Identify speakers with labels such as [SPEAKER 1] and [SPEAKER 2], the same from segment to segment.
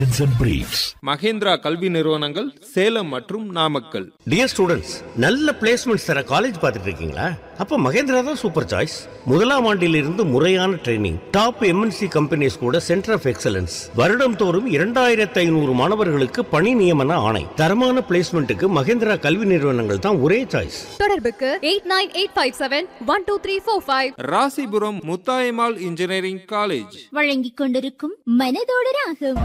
[SPEAKER 1] and briefs.
[SPEAKER 2] Mahindra கல்வி நிறுவனங்கள் சேலம் மற்றும் நாமக்கல்
[SPEAKER 3] டியர் ஸ்டூடெண்ட்ஸ் நல்ல பிளேஸ்மெண்ட்ஸ் தர காலேஜ் பார்த்துட்டு இருக்கீங்களா அப்ப மகேந்திரா தான் சூப்பர் சாய்ஸ் முதலாம் ஆண்டிலிருந்து முறையான ட்ரைனிங் டாப் எம்என்சி கம்பெனிஸ் கூட சென்டர் ஆஃப் எக்ஸலன்ஸ் வருடம் தோறும் இரண்டாயிரத்தி ஐநூறு மாணவர்களுக்கு பணி நியமன ஆணை தரமான பிளேஸ்மெண்ட்டுக்கு மகேந்திரா கல்வி நிறுவனங்கள் தான் ஒரே சாய்ஸ்
[SPEAKER 4] தொடர்புக்கு eight nine eight five seven one two three four five
[SPEAKER 2] Rasipuram Muthayammal engineering college
[SPEAKER 5] வழங்கிக் கொண்டிருக்கும் மனதோடு ராகம்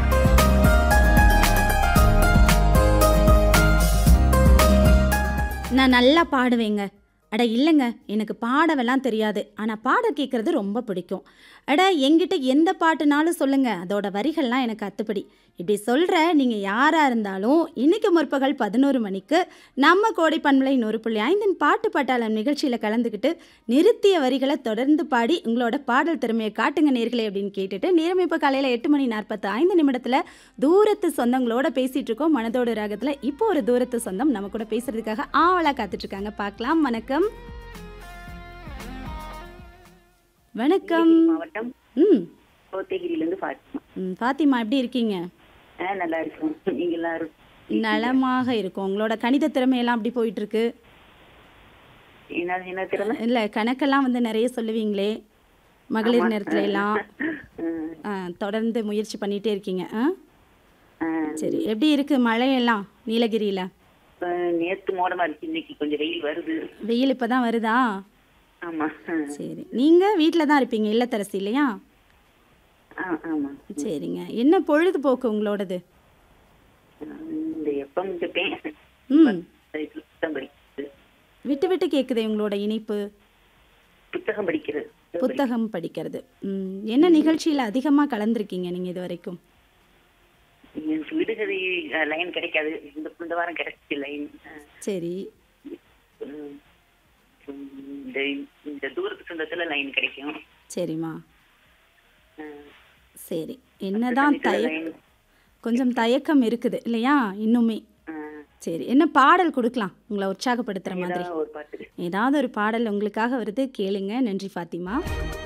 [SPEAKER 6] நான் நல்லா பாடுவேங்க அட இல்லைங்க எனக்கு பாடவெல்லாம் தெரியாது ஆனால் பாட கேட்குறது ரொம்ப பிடிக்கும் அட என்கிட்ட எந்த பாட்டுனாலும் சொல்லுங்க அதோட வரிகள்லாம் எனக்கு அத்துப்படி இப்படி சொல்கிற நீங்கள் யாராக இருந்தாலும் இன்னைக்கு முற்பகல் பதினோரு மணிக்கு நம்ம கோடை பண்பலை நூறு புள்ளி ஐந்தின் பாட்டு பட்டாளம் நிகழ்ச்சியில் கலந்துக்கிட்டு நிறுத்திய வரிகளை தொடர்ந்து பாடி உங்களோட பாடல் திறமையை காட்டுங்க நேர்களே அப்படின்னு கேட்டுட்டு நேரம் இப்போ காலையில் எட்டு மணி நாற்பத்து ஐந்து நிமிடத்தில் தூரத்து சொந்தங்களோட பேசிகிட்டு இருக்கோம் மனதோட ராகத்தில் இப்போ ஒரு தூரத்து சொந்தம் நம்ம கூட பேசுறதுக்காக ஆவலாக காத்துட்ருக்காங்க பார்க்கலாம் வணக்கம் வணக்கம்
[SPEAKER 7] மாவட்டம்
[SPEAKER 6] ம்
[SPEAKER 7] கோத்தகிரியிலிருந்து ஃபாத்திமா
[SPEAKER 6] ம், ஃபாத்திமா எப்படி இருக்கீங்க
[SPEAKER 7] ஆ நல்லா இருக்கும் நீங்க எல்லாரும்
[SPEAKER 6] நலமாக இருக்கும் உங்களோட கணித திறமையெல்லாம் அப்படி போயிட்டு இருக்கு
[SPEAKER 7] என்ன என்ன திறமை
[SPEAKER 6] இல்லை கணக்கெல்லாம் வந்து நிறைய சொல்லுவீங்களே மகளிர் நேரத்துல எல்லாம்
[SPEAKER 7] ம்,
[SPEAKER 6] ஆ, தொடர்ந்து முயற்சி பண்ணிட்டே இருக்கீங்க ஆ
[SPEAKER 7] ஆ,
[SPEAKER 6] சரி எப்படி இருக்கு மழையெல்லாம் நீலகிரியில
[SPEAKER 7] இப்ப நேத்து மோடமா இருக்கு இன்னைக்கு கொஞ்சம் வெயில் வருது
[SPEAKER 6] வெயில் இப்பதான் வருதா
[SPEAKER 7] ஆமா ஆ,
[SPEAKER 6] சரி நீங்க வீட்டில் தான் இருப்பீங்க இல்லத்தரசி இல்லையா
[SPEAKER 7] ஆ, ஆமா
[SPEAKER 6] சரிங்க என்ன பொழுதுபோக்கு உங்களோடது
[SPEAKER 7] இந்த எப்பம் கேட்பேன்
[SPEAKER 6] ம்
[SPEAKER 7] புத்தகம் படிக்கிறது
[SPEAKER 6] விட்டு விட்டு கேட்குதே உங்களோட இனிப்பு
[SPEAKER 7] புத்தகம் படிக்கிறது
[SPEAKER 6] புத்தகம் படிக்கிறது ம் என்ன நிகழ்ச்சியில் அதிகமாக கலந்துருக்கீங்க நீங்கள் இது வரைக்கும்
[SPEAKER 7] எனக்கு விடுகதை லைன் கிடைக்காது இந்த இந்த வாரம் கிடைச்சிச்சு லைன்
[SPEAKER 6] சரி
[SPEAKER 7] இந்த இந்த தூரத்து சொந்தத்துல லைன் கிடைக்கும்
[SPEAKER 6] சரிம்மா
[SPEAKER 7] ஆ,
[SPEAKER 6] சரி என்னதான் தய
[SPEAKER 7] லைன்
[SPEAKER 6] கொஞ்சம் தயக்கம் இருக்குது இல்லையா இன்னுமே
[SPEAKER 7] ஆ,
[SPEAKER 6] சரி என்ன பாடல் கொடுக்கலாம் உங்களை உற்சாகப்படுத்துகிற மாதிரி
[SPEAKER 7] ஏதாவது ஒரு பாட்டு
[SPEAKER 6] ஏதாவது ஒரு பாடல் உங்களுக்காக வருது கேளுங்க நன்றி ஃபாத்திமா